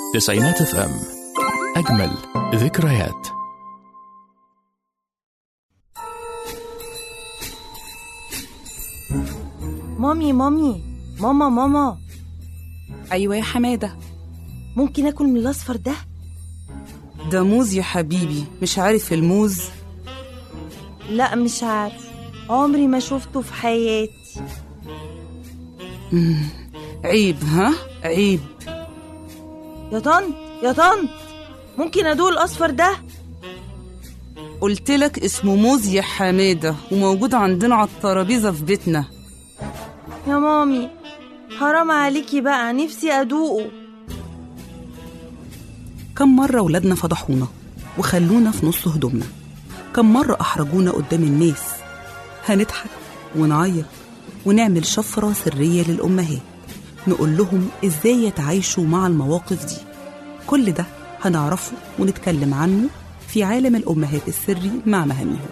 تسعينات اف ام أجمل ذكريات مامي مامي ماما ماما أيوة يا حمادة ممكن اكل من الاصفر ده ده موز يا حبيبي مش عارف الموز لا مش عارف عمري ما شفته في حياتي عيب ها عيب يا طنط يا طنط ممكن ادوق الاصفر ده قلت لك اسمه موز يا حمادة وموجود عندنا على الترابيزة في بيتنا يا مامي حرام عليكي بقى نفسي ادوقه كم مرة ولادنا فضحونا وخلونا في نص هدومنا كم مرة أحرجونا قدام الناس هنضحك ونعيط ونعمل شفرة سرية للأمهات نقول لهم إزاي يتعايشوا مع المواقف دي كل ده هنعرفه ونتكلم عنه في عالم الأمهات السري مع مهاميهم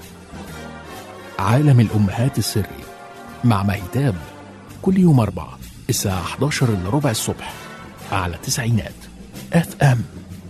عالم الأمهات السري مع مهتاب كل يوم أربعة الساعة 11 إلا ربع الصبح على تسعينات اف ام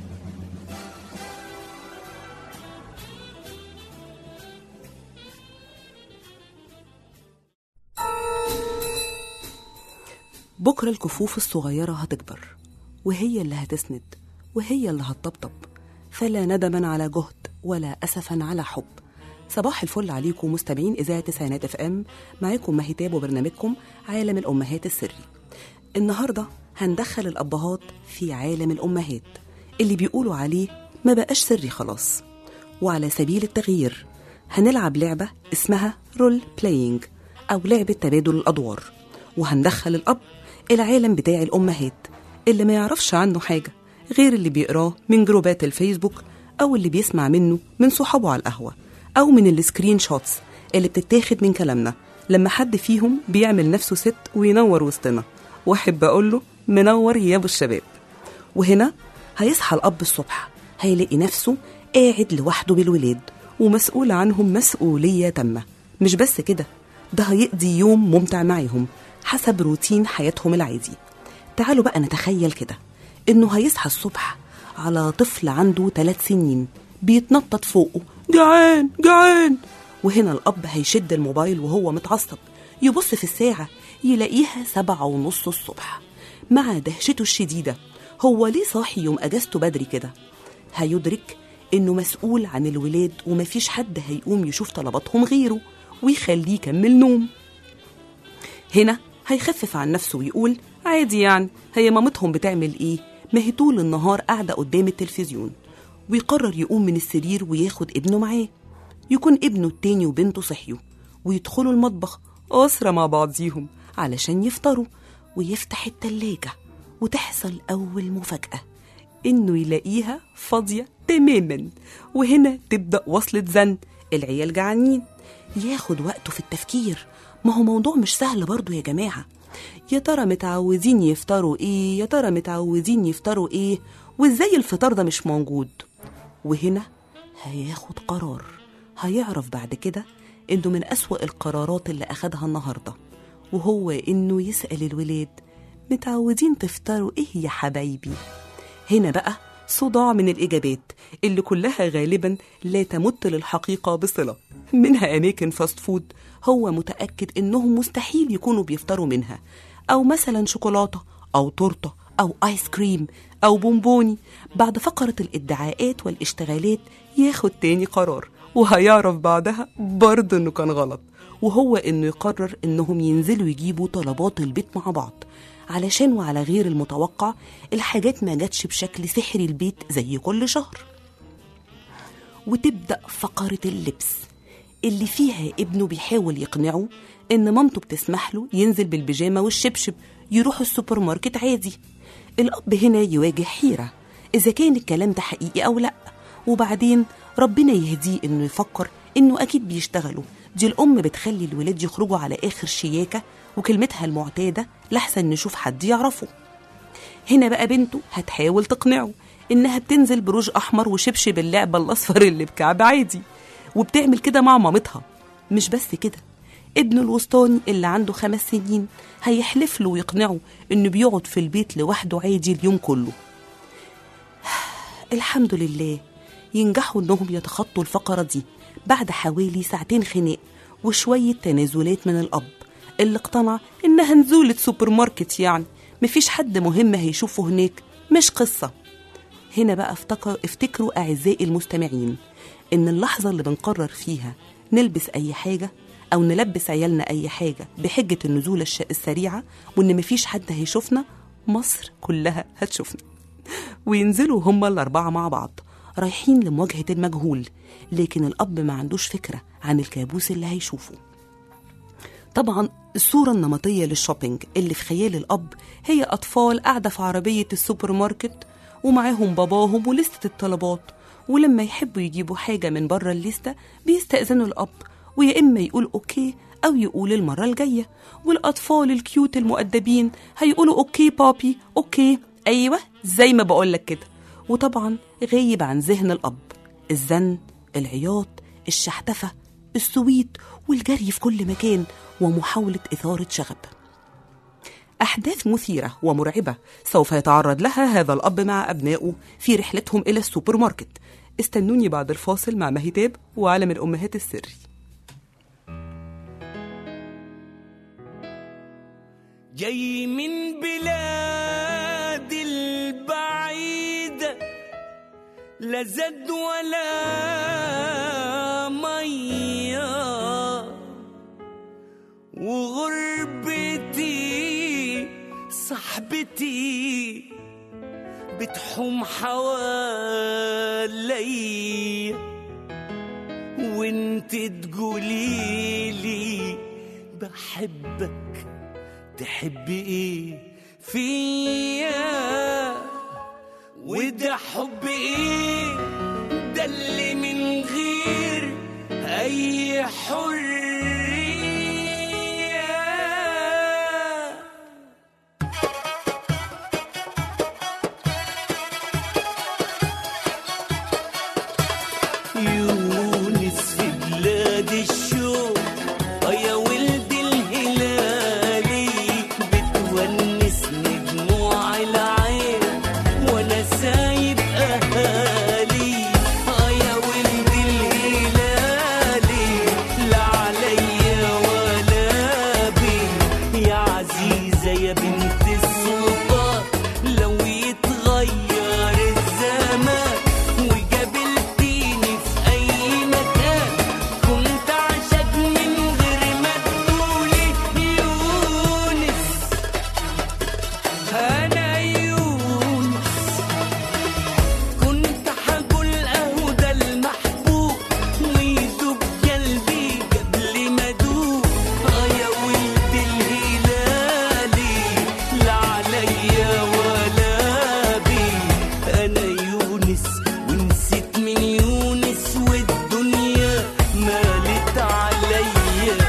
بكرة الكفوف الصغيرة هتكبر وهي اللي هتسند وهي اللي هتطبطب فلا ندما على جهد ولا أسفا على حب صباح الفل عليكم مستمعين إذاعة تسعينات اف ام معاكم مهتاب وبرنامجكم عالم الأمهات السري النهاردة هندخل الأبهات في عالم الأمهات اللي بيقولوا عليه ما بقاش سري خلاص وعلى سبيل التغيير هنلعب لعبة اسمها رول بلاينج أو لعبة تبادل الأدوار وهندخل الأب العالم بتاع الأمهات اللي ما يعرفش عنه حاجة غير اللي بيقراه من جروبات الفيسبوك أو اللي بيسمع منه من صحابه على القهوة أو من السكرين شوتس اللي بتتاخد من كلامنا لما حد فيهم بيعمل نفسه ست وينور وسطنا واحب أقول له منور يا أبو الشباب وهنا هيصحى الأب الصبح هيلاقي نفسه قاعد لوحده بالولاد ومسؤول عنهم مسؤولية تامة مش بس كده ده هيقضي يوم ممتع معاهم حسب روتين حياتهم العادي تعالوا بقى نتخيل كده إنه هيصحى الصبح على طفل عنده ثلاث سنين بيتنطط فوقه جعان جعان وهنا الأب هيشد الموبايل وهو متعصب يبص في الساعة يلاقيها سبعة ونص الصبح مع دهشته الشديدة هو ليه صاحي يوم أجازته بدري كده هيدرك إنه مسؤول عن الولاد ومفيش حد هيقوم يشوف طلباتهم غيره ويخليه يكمل نوم هنا هيخفف عن نفسه ويقول عادي يعني هي مامتهم بتعمل ايه ما هي طول النهار قاعدة قدام التلفزيون ويقرر يقوم من السرير وياخد ابنه معاه يكون ابنه التاني وبنته صحيوا ويدخلوا المطبخ أسرة مع بعضيهم علشان يفطروا ويفتح التلاجة وتحصل أول مفاجأة إنه يلاقيها فاضية تماما وهنا تبدأ وصلة زن العيال جعانين ياخد وقته في التفكير ما هو موضوع مش سهل برضو يا جماعة يا ترى متعودين يفطروا ايه يا ترى متعودين يفطروا ايه وازاي الفطار ده مش موجود وهنا هياخد قرار هيعرف بعد كده انه من أسوأ القرارات اللي أخدها النهاردة وهو انه يسأل الولاد متعودين تفطروا ايه يا حبايبي هنا بقى صداع من الإجابات اللي كلها غالبا لا تمت للحقيقة بصلة منها أماكن فاست فود هو متأكد إنهم مستحيل يكونوا بيفطروا منها أو مثلا شوكولاتة أو تورتة أو آيس كريم أو بونبوني بعد فقرة الادعاءات والاشتغالات ياخد تاني قرار وهيعرف بعدها برضه إنه كان غلط وهو إنه يقرر إنهم ينزلوا يجيبوا طلبات البيت مع بعض علشان وعلى غير المتوقع الحاجات ما جاتش بشكل سحري البيت زي كل شهر وتبدأ فقرة اللبس اللي فيها ابنه بيحاول يقنعه إن مامته بتسمح له ينزل بالبيجامة والشبشب يروح السوبر ماركت عادي الأب هنا يواجه حيرة إذا كان الكلام ده حقيقي أو لأ وبعدين ربنا يهديه إنه يفكر إنه أكيد بيشتغلوا دي الأم بتخلي الولاد يخرجوا على آخر شياكة وكلمتها المعتادة لحسن نشوف حد يعرفه هنا بقى بنته هتحاول تقنعه إنها بتنزل بروج أحمر وشبشب اللعبة الأصفر اللي بكعب عادي وبتعمل كده مع مامتها مش بس كده ابنه الوسطاني اللي عنده خمس سنين هيحلف له ويقنعه إنه بيقعد في البيت لوحده عادي اليوم كله الحمد لله ينجحوا إنهم يتخطوا الفقرة دي بعد حوالي ساعتين خناق وشوية تنازلات من الأب اللي اقتنع إنها نزولة سوبر ماركت يعني مفيش حد مهم هيشوفه هناك مش قصة هنا بقى افتكر افتكروا أعزائي المستمعين إن اللحظة اللي بنقرر فيها نلبس أي حاجة أو نلبس عيالنا أي حاجة بحجة النزولة الش- السريعة وإن مفيش حد هيشوفنا مصر كلها هتشوفنا وينزلوا هما الأربعة مع بعض رايحين لمواجهة المجهول لكن الأب ما عندوش فكرة عن الكابوس اللي هيشوفه طبعا الصورة النمطية للشوبينج اللي في خيال الأب هي أطفال قاعدة في عربية السوبر ماركت ومعاهم باباهم ولستة الطلبات ولما يحبوا يجيبوا حاجة من بره الليستة بيستأذنوا الأب ويا إما يقول أوكي أو يقول المرة الجاية والأطفال الكيوت المؤدبين هيقولوا أوكي بابي أوكي أيوة زي ما بقولك كده وطبعا غايب عن ذهن الأب الزن العياط الشحتفة السويت والجري في كل مكان ومحاولة إثارة شغب أحداث مثيرة ومرعبة سوف يتعرض لها هذا الأب مع أبنائه في رحلتهم إلى السوبر ماركت استنوني بعد الفاصل مع مهتاب وعالم الأمهات السري جاي من بلاد البعيدة لا زاد ولا مية وغربتي صاحبتي بتحوم حوالي وانت تقوليلي بحبك تحبي ايه فيا وده حب ايه ده اللي من غير اي حريه يونس في بلاد الشوق آه يا ولد الهلالي بتونسني دموع العين وانا سايب اهالي آه يا ولد الهلالي لا عليا ولا بي يا عزيزة يا بنت السلطان لو يتغير الزمان وقابلتيني في أي مكان كنت عشق من غير ما تقولي يونس أنا يونس كنت حقول أهو ده المحبوب ويدوب قلبي قبل ما أدوب آه يا ولد الهلالي لا عليا ولا بي أنا يونس ونسيت من يونس والدنيا مالت عليا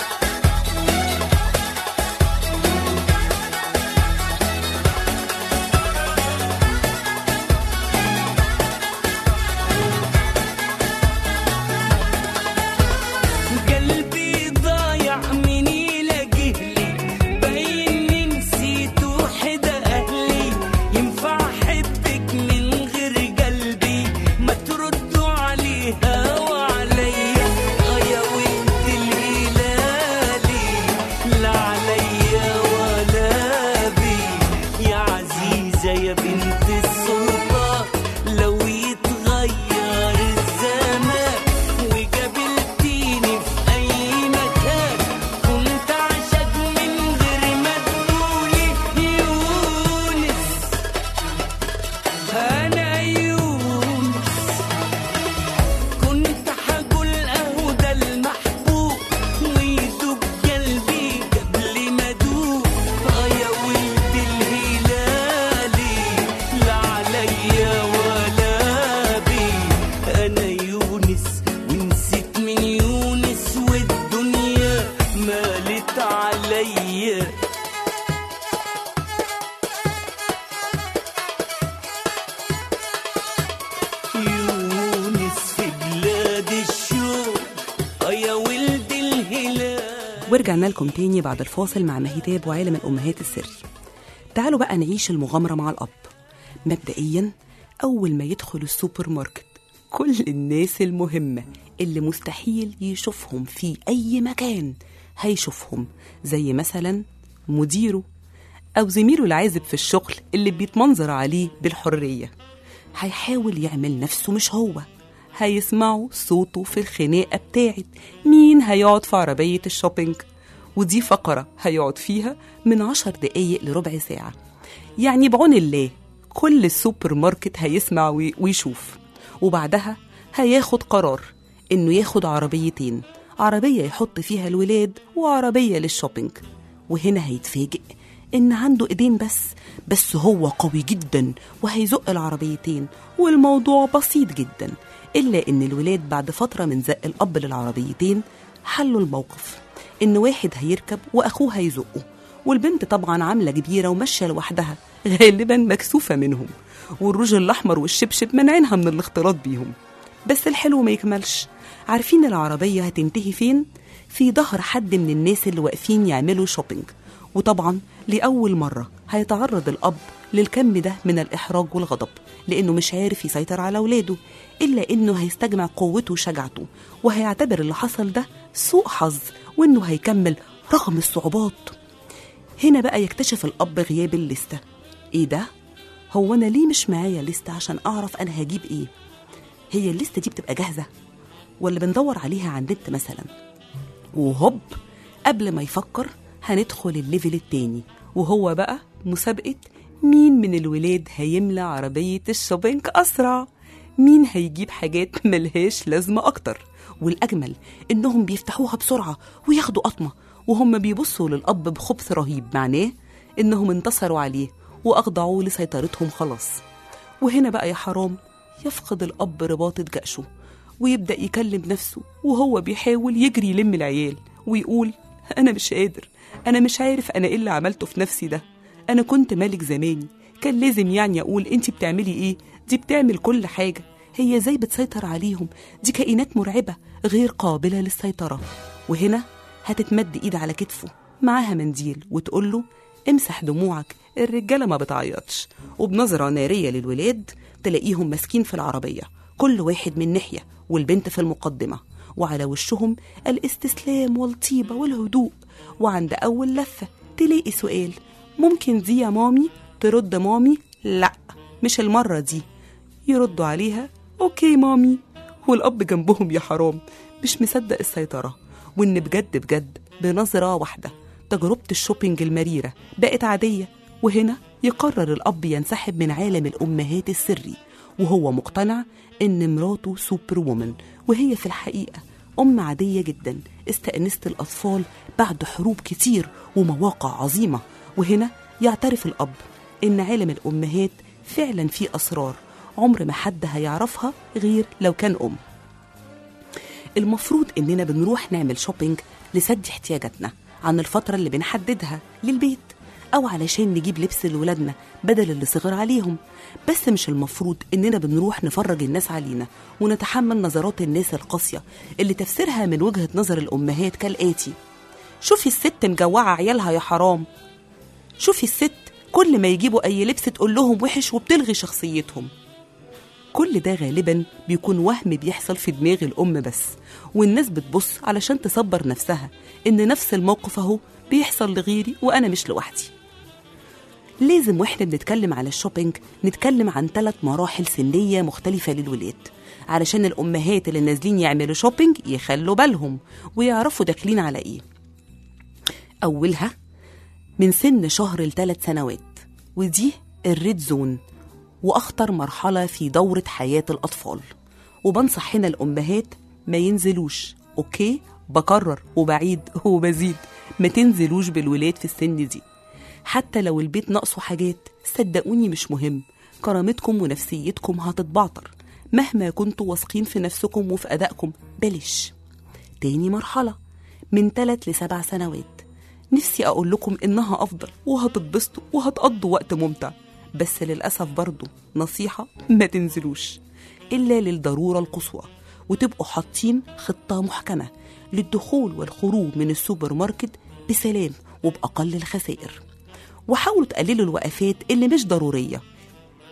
قلبي ضايع من يلاقيه لي باين نسيت وحدة أهلي ينفع أحبك من غير قلبي ما تردوا عليها وعليا آه يا ولد الهلالي لا عليا ولا بي يا عزيزة يا بنت السلطان لو يتغير الزمان وقابلتيني في أي مكان كنت عشق من غير ما تقولي يونس أنا يونس كنت حقول أهو ده المحبوب ويدوب قلبي قبل ما أدوب آه يا ولد الهلالي لا عليا ولا بي أنا يونس ونسيت من يونس والدنيا مالت عليا يونس في بلاد الشوق آه يا ولد الهلال ورجعنا لكم تاني بعد الفاصل مع مهتاب وعالم الأمهات السري تعالوا بقى نعيش المغامرة مع الأب مبدئيا أول ما يدخل السوبر ماركت كل الناس المهمة اللي مستحيل يشوفهم في أي مكان هيشوفهم زي مثلا مديره أو زميله العازب في الشغل اللي بيتمنظر عليه بالحرية هيحاول يعمل نفسه مش هو هيسمعوا صوته في الخناقة بتاعت مين هيقعد في عربية الشوبينج ودي فقرة هيقعد فيها من عشر دقايق لربع ساعة يعني بعون الله كل السوبر ماركت هيسمع وي- ويشوف وبعدها هياخد قرار إنه ياخد عربيتين عربية يحط فيها الولاد وعربية للشوبينج وهنا هيتفاجئ إن عنده إيدين بس بس هو قوي جدا وهيزق العربيتين والموضوع بسيط جدا إلا إن الولاد بعد فترة من زق الأب للعربيتين حلوا الموقف إن واحد هيركب وأخوه هيزقه والبنت طبعا عاملة كبيرة وماشية لوحدها غالبا مكسوفة منهم والروج الأحمر والشبشب منعينها من الاختلاط بيهم بس الحلو ما يكملش عارفين العربية هتنتهي فين؟ في ظهر حد من الناس اللي واقفين يعملوا شوبينج وطبعا لأول مرة هيتعرض الأب للكم ده من الإحراج والغضب لأنه مش عارف يسيطر على أولاده إلا إنه هيستجمع قوته وشجاعته وهيعتبر اللي حصل ده سوء حظ وإنه هيكمل رغم الصعوبات هنا بقى يكتشف الأب غياب الليستة إيه ده؟ هو أنا ليه مش معايا لستة عشان أعرف أنا هجيب إيه؟ هي الليستة دي بتبقى جاهزة ولا بندور عليها على النت مثلا وهوب قبل ما يفكر هندخل الليفل التاني وهو بقى مسابقة مين من الولاد هيملى عربية الشوبينج أسرع مين هيجيب حاجات ملهاش لازمة أكتر والأجمل إنهم بيفتحوها بسرعة وياخدوا قطمة وهم بيبصوا للأب بخبث رهيب معناه إنهم انتصروا عليه وأخضعوه لسيطرتهم خلاص وهنا بقى يا حرام يفقد الأب رباطة جأشه ويبدأ يكلم نفسه وهو بيحاول يجري يلم العيال ويقول أنا مش قادر أنا مش عارف أنا إيه اللي عملته في نفسي ده أنا كنت مالك زماني كان لازم يعني أقول أنت بتعملي إيه دي بتعمل كل حاجة هي زي بتسيطر عليهم دي كائنات مرعبة غير قابلة للسيطرة وهنا هتتمد إيد على كتفه معاها منديل وتقول له امسح دموعك الرجالة ما بتعيطش وبنظرة نارية للولاد تلاقيهم ماسكين في العربية كل واحد من ناحية والبنت في المقدمة وعلى وشهم الاستسلام والطيبة والهدوء وعند أول لفة تلاقي سؤال ممكن دي يا مامي ترد مامي لا مش المرة دي يردوا عليها أوكي مامي والأب جنبهم يا حرام مش مصدق السيطرة وإن بجد بجد بنظرة واحدة تجربة الشوبينج المريرة بقت عادية وهنا يقرر الأب ينسحب من عالم الأمهات السري وهو مقتنع إن مراته سوبر وومن وهي في الحقيقة أم عادية جدا استأنست الأطفال بعد حروب كتير ومواقع عظيمة وهنا يعترف الأب إن عالم الأمهات فعلا فيه أسرار عمر ما حد هيعرفها غير لو كان أم المفروض إننا بنروح نعمل شوبينج لسد احتياجاتنا عن الفترة اللي بنحددها للبيت أو علشان نجيب لبس لولادنا بدل اللي صغر عليهم بس مش المفروض إننا بنروح نفرج الناس علينا ونتحمل نظرات الناس القاسية اللي تفسيرها من وجهة نظر الأمهات كالآتي شوفي الست مجوعة عيالها يا حرام شوفي الست كل ما يجيبوا أي لبس تقول لهم وحش وبتلغي شخصيتهم كل ده غالبا بيكون وهم بيحصل في دماغ الأم بس والناس بتبص علشان تصبر نفسها إن نفس الموقف أهو بيحصل لغيري وأنا مش لوحدي لازم واحنا بنتكلم على الشوبينج نتكلم عن ثلاث مراحل سنية مختلفة للولاد علشان الأمهات اللي نازلين يعملوا شوبينج يخلوا بالهم ويعرفوا داخلين على إيه أولها من سن شهر لثلاث سنوات ودي الريد زون وأخطر مرحلة في دورة حياة الأطفال وبنصح هنا الأمهات ما ينزلوش أوكي بكرر وبعيد وبزيد ما تنزلوش بالولاد في السن دي حتى لو البيت ناقصه حاجات صدقوني مش مهم كرامتكم ونفسيتكم هتتبعتر مهما كنتوا واثقين في نفسكم وفي أدائكم بلاش تاني مرحلة من 3 لسبع سنوات نفسي أقول لكم إنها أفضل وهتتبسطوا وهتقضوا وقت ممتع بس للأسف برضو نصيحة ما تنزلوش إلا للضرورة القصوى وتبقوا حاطين خطة محكمة للدخول والخروج من السوبر ماركت بسلام وبأقل الخسائر وحاولوا تقللوا الوقفات اللي مش ضرورية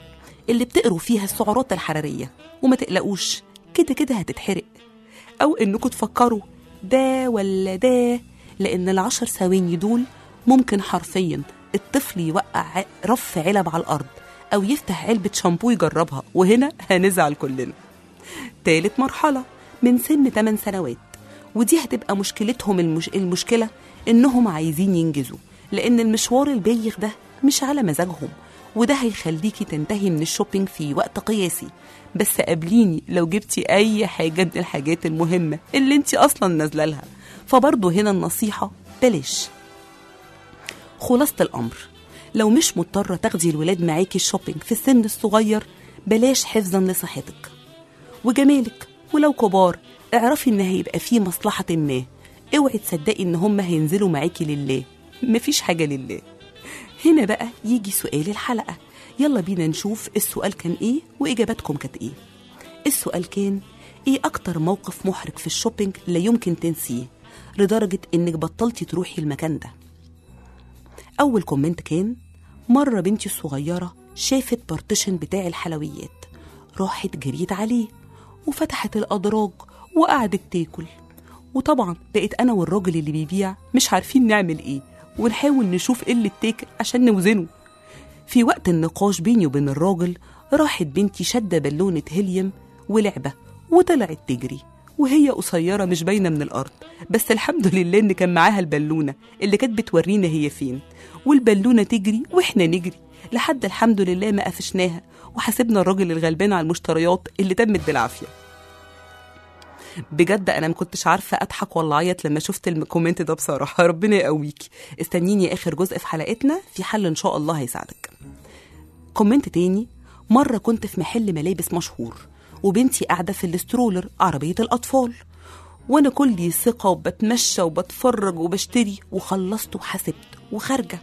اللي بتقروا فيها السعرات الحرارية وما تقلقوش كده كده هتتحرق أو إنكم تفكروا ده ولا ده لأن العشر ثواني دول ممكن حرفيا الطفل يوقع ع- رف علب على الأرض أو يفتح علبة شامبو يجربها وهنا هنزعل كلنا تالت مرحلة من سن 8 سنوات ودي هتبقى مشكلتهم المش... المشكلة إنهم عايزين ينجزوا لأن المشوار البايخ ده مش على مزاجهم وده هيخليكي تنتهي من الشوبينج في وقت قياسي بس قابليني لو جبتي أي حاجة من الحاجات المهمة اللي انت أصلا نازلة لها فبرضه هنا النصيحة بلاش خلاصة الأمر لو مش مضطرة تاخدي الولاد معاكي الشوبينج في السن الصغير بلاش حفظا لصحتك وجمالك ولو كبار اعرفي ان هيبقى فيه مصلحة ما اوعي تصدقي ان هم هينزلوا معاكي لله مفيش حاجة لله هنا بقى يجي سؤال الحلقة يلا بينا نشوف السؤال كان ايه واجاباتكم كانت ايه السؤال كان ايه اكتر موقف محرج في الشوبينج لا يمكن تنسيه لدرجة انك بطلتي تروحي المكان ده أول كومنت كان مرة بنتي الصغيرة شافت بارتيشن بتاع الحلويات راحت جريت عليه وفتحت الأدراج وقعدت تاكل وطبعا بقيت أنا والراجل اللي بيبيع مش عارفين نعمل إيه ونحاول نشوف إيه اللي اتاكل عشان نوزنه في وقت النقاش بيني وبين الراجل راحت بنتي شادة بالونة هيليوم ولعبة وطلعت تجري وهي قصيرة مش باينة من الأرض بس الحمد لله إن كان معاها البالونة اللي كانت بتورينا هي فين والبالونة تجري وإحنا نجري لحد الحمد لله ما قفشناها وحاسبنا الراجل الغلبان على المشتريات اللي تمت بالعافية بجد انا ما كنتش عارفه اضحك ولا اعيط لما شفت الكومنت ده بصراحه ربنا يقويكي استنيني اخر جزء في حلقتنا في حل ان شاء الله هيساعدك كومنت تاني مرة كنت في محل ملابس مشهور وبنتي قاعدة في الاسترولر عربية الأطفال وأنا كلي ثقة وبتمشى وبتفرج وبشتري وخلصت وحسبت وخارجة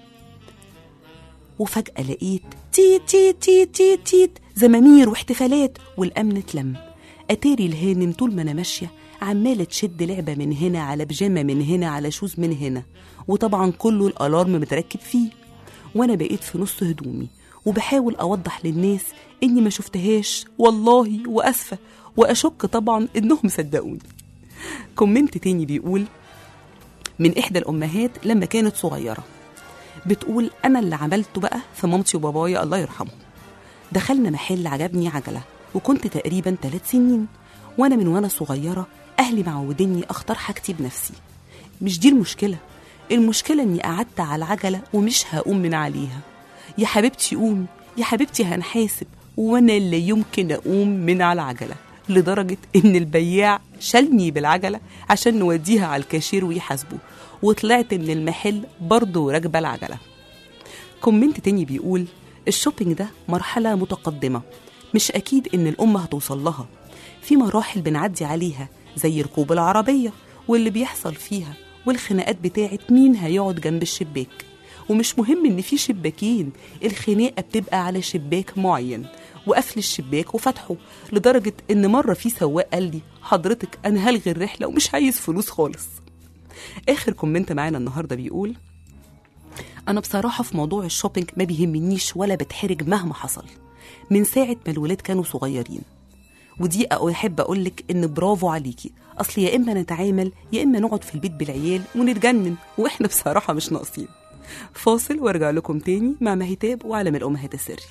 وفجأة لقيت تيت تيت تيت تيت تيت زمامير واحتفالات والأمن اتلم أتاري الهانم طول ما أنا ماشية عمالة تشد لعبة من هنا على بيجامة من هنا على شوز من هنا وطبعا كله الألارم متركب فيه وأنا بقيت في نص هدومي وبحاول أوضح للناس إني ما شفتهاش والله وأسفة وأشك طبعا إنهم صدقوني كومنت تاني بيقول من إحدى الأمهات لما كانت صغيرة بتقول أنا اللي عملته بقى في مامتي وبابايا الله يرحمهم دخلنا محل عجبني عجلة وكنت تقريبا ثلاث سنين وأنا من وأنا صغيرة أهلي معوديني أختار حاجتي بنفسي مش دي المشكلة المشكلة إني قعدت على العجلة ومش هقوم من عليها يا حبيبتي قومي يا حبيبتي هنحاسب وأنا اللي يمكن أقوم من على العجلة لدرجة إن البياع شالني بالعجلة عشان نوديها على الكاشير ويحاسبه وطلعت من المحل برضه راكبة العجلة كومنت تاني بيقول الشوبينج ده مرحلة متقدمة مش أكيد إن الأم هتوصل لها في مراحل بنعدي عليها زي ركوب العربية واللي بيحصل فيها والخناقات بتاعت مين هيقعد جنب الشباك ومش مهم إن في شباكين الخناقة بتبقى على شباك معين وقفل الشباك وفتحه لدرجة إن مرة في سواق قال لي حضرتك أنا هلغي الرحلة ومش عايز فلوس خالص آخر كومنت معانا النهاردة بيقول أنا بصراحة في موضوع الشوبينج ما بيهمنيش ولا بتحرج مهما حصل من ساعة ما الولاد كانوا صغيرين ودي أحب أقولك إن برافو عليكي أصل يا إما نتعامل يا إما نقعد في البيت بالعيال ونتجنن وإحنا بصراحة مش ناقصين فاصل وارجع لكم تاني مع مهتاب وعالم الأمهات السري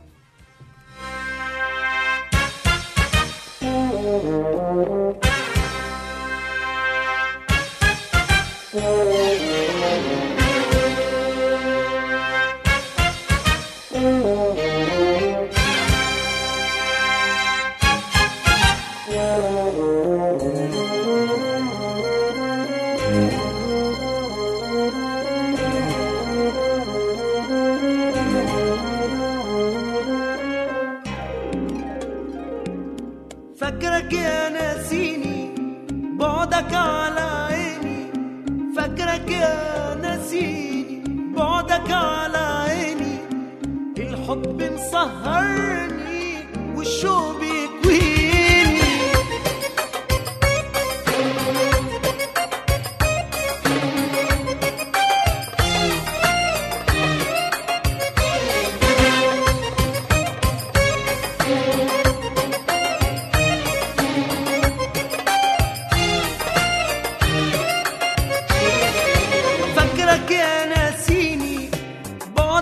فاكرك يا ناسيني بعدك على عيني فاكرك يا ناسيني بعدك على عيني الحب مسهرني والشوق بيكويني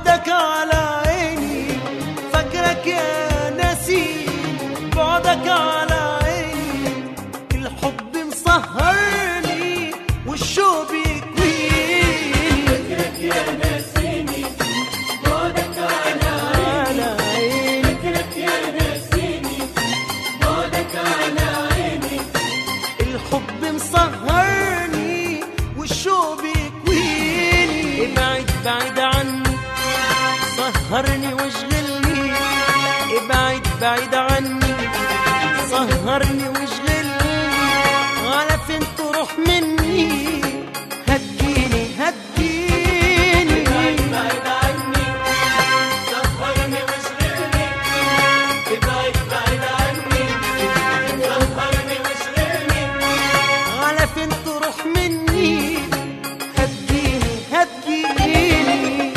بعدك على عيني فاكرك يا نسيم بعدك على عيني الحب مسهرني والشوق بيكويني فاكرك يا نسيمي بعدك على عيني فاكرك يا نسيمي بعدك على عيني الحب مسهرني والشوق بيكويني ابعد بعيد عني سهرني واشغلني ابعد بعيد عني سهرني واشغلني على فين تروح مني هتجيني هتجيني ابعد عني سهرني واشغلني ابعد بعيد عني سهرني واشغلني على فين تروح مني هتجيني هتجيني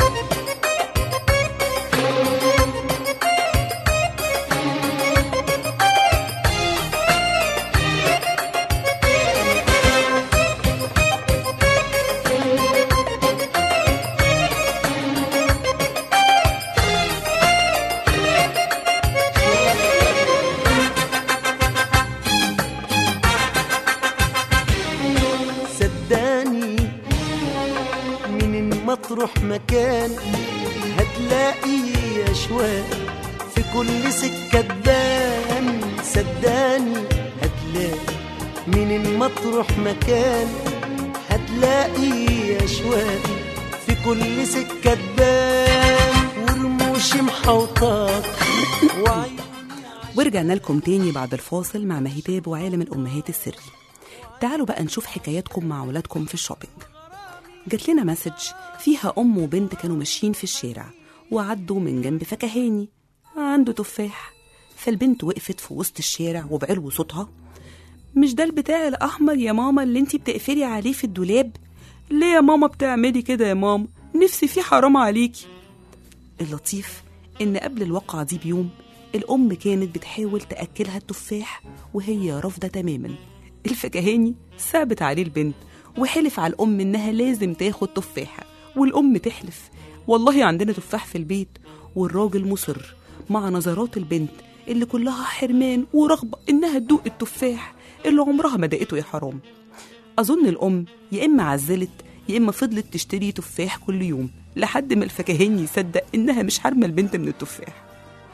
صدقني من ما تروح مكان هتلاقي اشواق في كل سكه تبان صدقني هتلاقي من ما تروح مكان هتلاقي اشواق في كل سكه تبان ورموش محوطاك وعيون ورجعنا لكم تاني بعد الفاصل مع مهتاب وعالم الأمهات السري تعالوا بقى نشوف حكاياتكم مع ولادكم في الشوبينج جات لنا مسج فيها أم وبنت كانوا ماشيين في الشارع وعدوا من جنب فكهاني عنده تفاح فالبنت وقفت في وسط الشارع وبعلو صوتها مش ده البتاع الأحمر يا ماما اللي انتي بتقفلي عليه في الدولاب ليه يا ماما بتعملي كده يا ماما نفسي فيه حرام عليكي اللطيف إن قبل الواقعة دي بيوم الأم كانت بتحاول تأكلها التفاح وهي رافضة تماما الفكهاني ثابت عليه البنت وحلف على الأم إنها لازم تاخد تفاحة والأم تحلف والله عندنا تفاح في البيت والراجل مصر مع نظرات البنت اللي كلها حرمان ورغبة إنها تدوق التفاح اللي عمرها ما دقته يا حرام أظن الأم يا إما عزلت يا إما فضلت تشتري تفاح كل يوم لحد ما الفكهاني يصدق إنها مش حارمة البنت من التفاح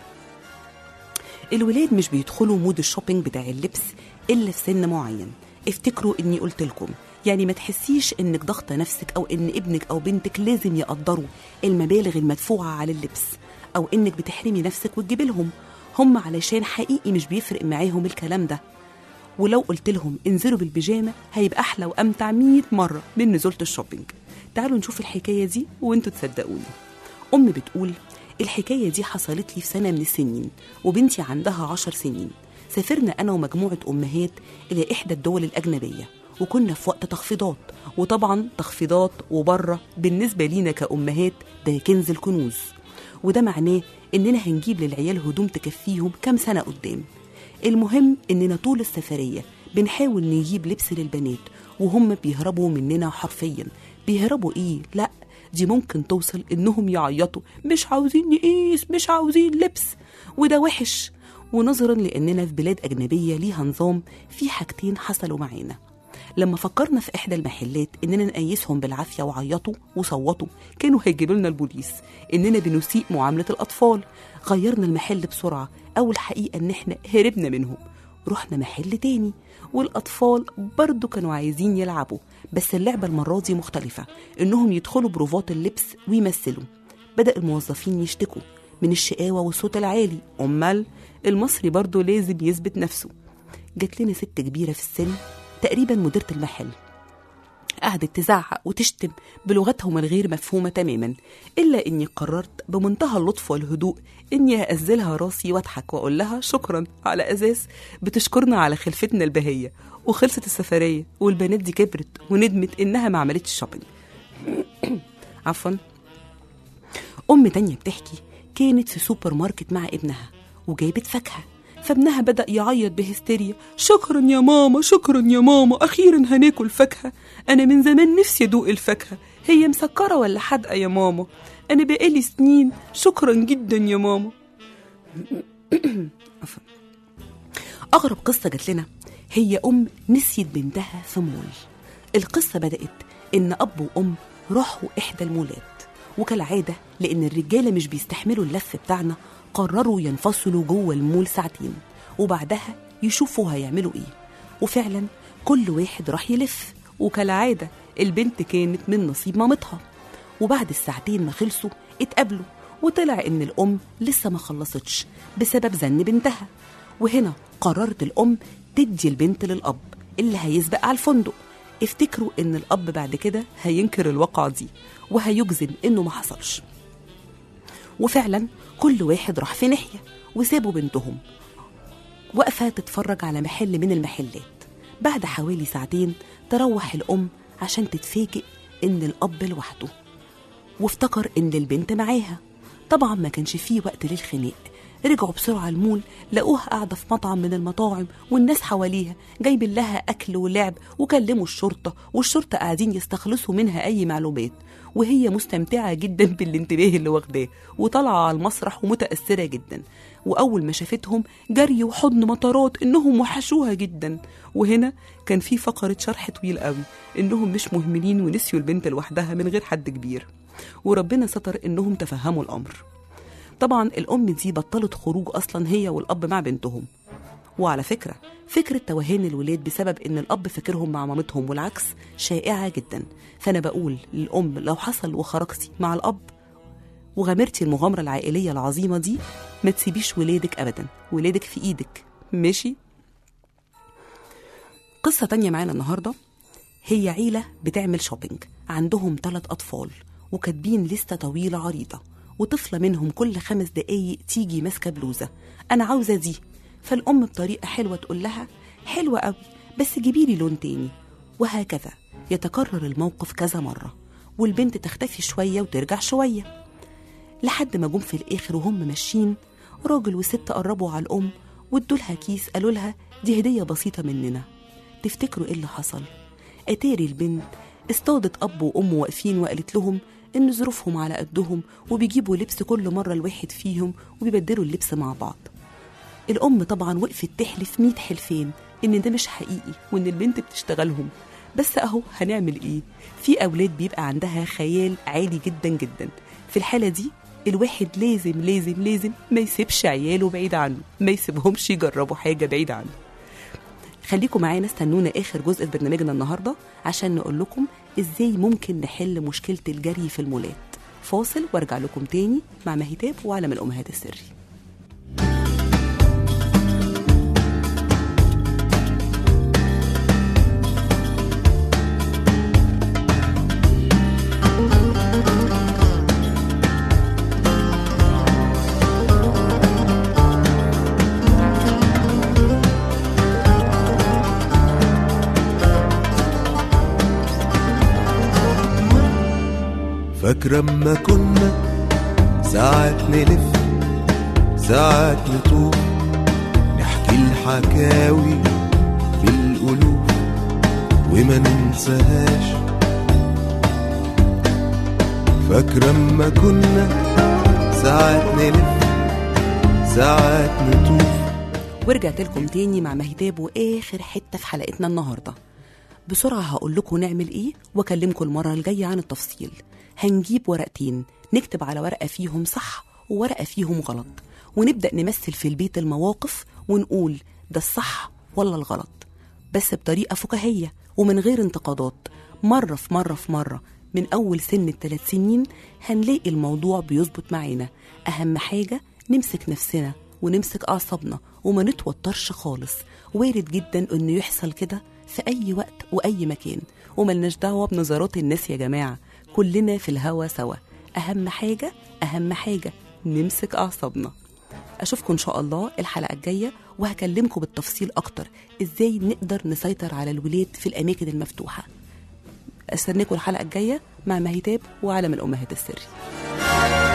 الولاد مش بيدخلوا مود الشوبينج بتاع اللبس إلا في سن معين افتكروا إني قلت لكم يعني ما تحسيش إنك ضغطة نفسك أو إن ابنك أو بنتك لازم يقدروا المبالغ المدفوعة على اللبس أو إنك بتحرمي نفسك وتجيبي لهم هم علشان حقيقي مش بيفرق معاهم الكلام ده ولو قلت لهم انزلوا بالبيجامه هيبقى احلى وامتع 100 مره من نزوله الشوبينج تعالوا نشوف الحكايه دي وانتوا تصدقوني ام بتقول الحكايه دي حصلت لي في سنه من السنين وبنتي عندها عشر سنين سافرنا انا ومجموعه امهات الى احدى الدول الاجنبيه وكنا في وقت تخفيضات وطبعا تخفيضات وبره بالنسبه لينا كامهات ده كنز الكنوز وده معناه اننا هنجيب للعيال هدوم تكفيهم كام سنه قدام المهم اننا طول السفريه بنحاول نجيب لبس للبنات وهم بيهربوا مننا حرفيا بيهربوا ايه لا دي ممكن توصل انهم يعيطوا مش عاوزين نقيس مش عاوزين لبس وده وحش ونظرا لاننا في بلاد اجنبيه ليها نظام في حاجتين حصلوا معانا لما فكرنا في احدى المحلات اننا نقيسهم بالعافيه وعيطوا وصوتوا كانوا هيجيبوا لنا البوليس اننا بنسيء معامله الاطفال غيرنا المحل بسرعه او الحقيقه ان احنا هربنا منهم رحنا محل تاني والاطفال برضو كانوا عايزين يلعبوا بس اللعبه المره دي مختلفه انهم يدخلوا بروفات اللبس ويمثلوا بدا الموظفين يشتكوا من الشقاوه والصوت العالي امال المصري برضو لازم يثبت نفسه جات لنا ست كبيره في السن تقريبا مديرة المحل قعدت تزعق وتشتم بلغتهم الغير مفهومة تماما إلا إني قررت بمنتهى اللطف والهدوء إني أأزلها راسي وأضحك وأقول لها شكرا على أساس بتشكرنا على خلفتنا البهية وخلصت السفرية والبنات دي كبرت وندمت إنها ما عملتش شوبينج عفوا أم تانية بتحكي كانت في سوبر ماركت مع ابنها وجابت فاكهة فابنها بدأ يعيط بهستيريا شكرا يا ماما شكرا يا ماما أخيرا هناكل فاكهة أنا من زمان نفسي أدوق الفاكهة هي مسكرة ولا حادقة يا ماما أنا بقالي سنين شكرا جدا يا ماما عفوا. أغرب قصة جات لنا هي أم نسيت بنتها في مول القصة بدأت إن أب وأم راحوا إحدى المولات وكالعادة لأن الرجالة مش بيستحملوا اللف بتاعنا قرروا ينفصلوا جوه المول ساعتين وبعدها يشوفوا هيعملوا إيه وفعلا كل واحد راح يلف وكالعادة البنت كانت من نصيب مامتها وبعد الساعتين ما خلصوا اتقابلوا وطلع إن الأم لسه ما خلصتش بسبب زن بنتها وهنا قررت الأم تدي البنت للأب اللي هيسبق على الفندق افتكروا إن الأب بعد كده هينكر الواقعة دي وهيجزم إنه ما حصلش وفعلا كل واحد راح في ناحية وسابوا بنتهم واقفة تتفرج على محل من المحلات بعد حوالي ساعتين تروح الأم عشان تتفاجئ إن الأب لوحده وافتكر إن البنت معاها طبعا ما كانش فيه وقت للخناق رجعوا بسرعة المول لقوها قاعدة في مطعم من المطاعم والناس حواليها جايبين لها أكل ولعب وكلموا الشرطة والشرطة قاعدين يستخلصوا منها أي معلومات وهي مستمتعة جدا بالانتباه اللي واخداه وطالعة على المسرح ومتأثرة جدا وأول ما شافتهم جري وحضن مطارات إنهم وحشوها جدا وهنا كان في فقرة شرح طويل قوي إنهم مش مهملين ونسيوا البنت لوحدها من غير حد كبير وربنا ستر إنهم تفهموا الأمر طبعا الأم دي بطلت خروج أصلا هي والأب مع بنتهم وعلى فكرة فكرة توهان الولاد بسبب إن الأب فاكرهم مع مامتهم والعكس شائعة جدا فأنا بقول للأم لو حصل وخرجتي مع الأب وغامرتي المغامرة العائلية العظيمة دي ما تسيبيش ولادك أبدا ولادك في إيدك ماشي قصة تانية معانا النهاردة هي عيلة بتعمل شوبينج عندهم ثلاث أطفال وكاتبين لستة طويلة عريضة وطفلة منهم كل خمس دقايق تيجي ماسكة بلوزة أنا عاوزة دي فالأم بطريقة حلوة تقول لها حلوة قوي بس جيبيلي لون تاني وهكذا يتكرر الموقف كذا مرة والبنت تختفي شوية وترجع شوية لحد ما جم في الآخر وهم ماشيين راجل وست قربوا على الأم وادولها كيس قالوا لها دي هدية بسيطة مننا تفتكروا ايه اللي حصل اتاري البنت اصطادت اب وام واقفين وقالت لهم ان ظروفهم على قدهم وبيجيبوا لبس كل مره الواحد فيهم وبيبدلوا اللبس مع بعض الام طبعا وقفت تحلف ميت حلفين ان ده مش حقيقي وان البنت بتشتغلهم بس اهو هنعمل ايه في اولاد بيبقى عندها خيال عالي جدا جدا في الحاله دي الواحد لازم لازم لازم ما يسيبش عياله بعيد عنه ما يسيبهمش يجربوا حاجه بعيد عنه خليكم معانا استنونا اخر جزء في برنامجنا النهارده عشان نقول لكم ازاي ممكن نحل مشكله الجري في المولات فاصل وارجع لكم تاني مع مهتاب وعالم الامهات السري فاكرة اما كنا ساعات نلف ساعات نطوف نحكي الحكاوي بالألوف وما ننساهاش فاكرة اما كنا ساعات نلف ساعات نطوف ورجعت لكم تاني مع مهتاب واخر حته في حلقتنا النهارده بسرعه هقول لكم نعمل ايه واكلمكم المره الجايه عن التفصيل هنجيب ورقتين نكتب على ورقه فيهم صح وورقه فيهم غلط ونبدا نمثل في البيت المواقف ونقول ده الصح ولا الغلط بس بطريقه فكاهيه ومن غير انتقادات مره في مره في مره من اول سن الثلاث سنين هنلاقي الموضوع بيظبط معانا اهم حاجه نمسك نفسنا ونمسك اعصابنا وما نتوترش خالص وارد جدا انه يحصل كده في اي وقت واي مكان وملناش دعوه بنظرات الناس يا جماعه كلنا في الهوا سوا اهم حاجه اهم حاجه نمسك اعصابنا اشوفكم ان شاء الله الحلقه الجايه وهكلمكم بالتفصيل اكتر ازاي نقدر نسيطر على الولاد في الاماكن المفتوحه استناكم الحلقه الجايه مع مهتاب وعالم الامهات السري